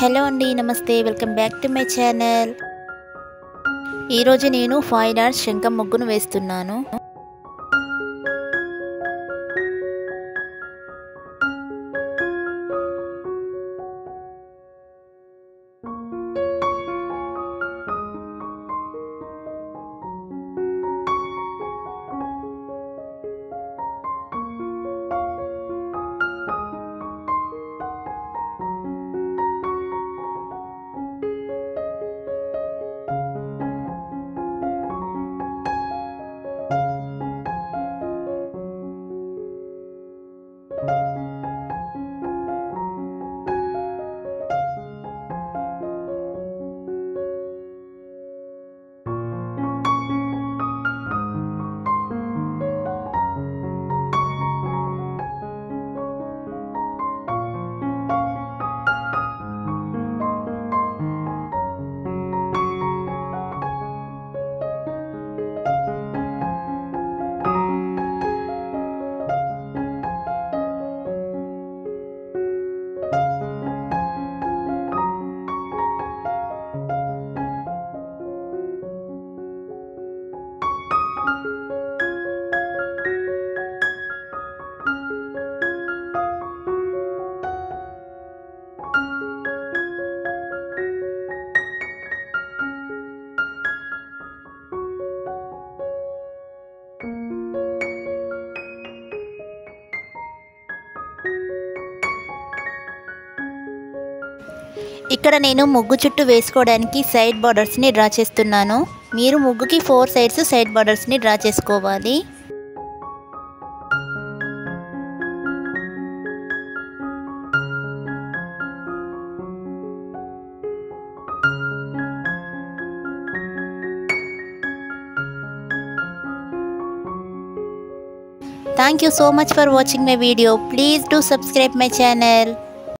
Hello అండి నమస్తే welcome back to my channel ఈరోజు నేను ఫైన్ ఆర్ట్స్ శంఖం ముగ్గును వేస్తున్నాను ఇక్కడ నేను ముగ్గు చుట్టూ వేసుకోవడానికి సైడ్ బార్డర్స్ని డ్రా చేస్తున్నాను మీరు ముగ్గుకి ఫోర్ సైడ్స్ సైడ్ బార్డర్స్ని డ్రా చేసుకోవాలి Thank you so much for watching my video. Please do subscribe my channel.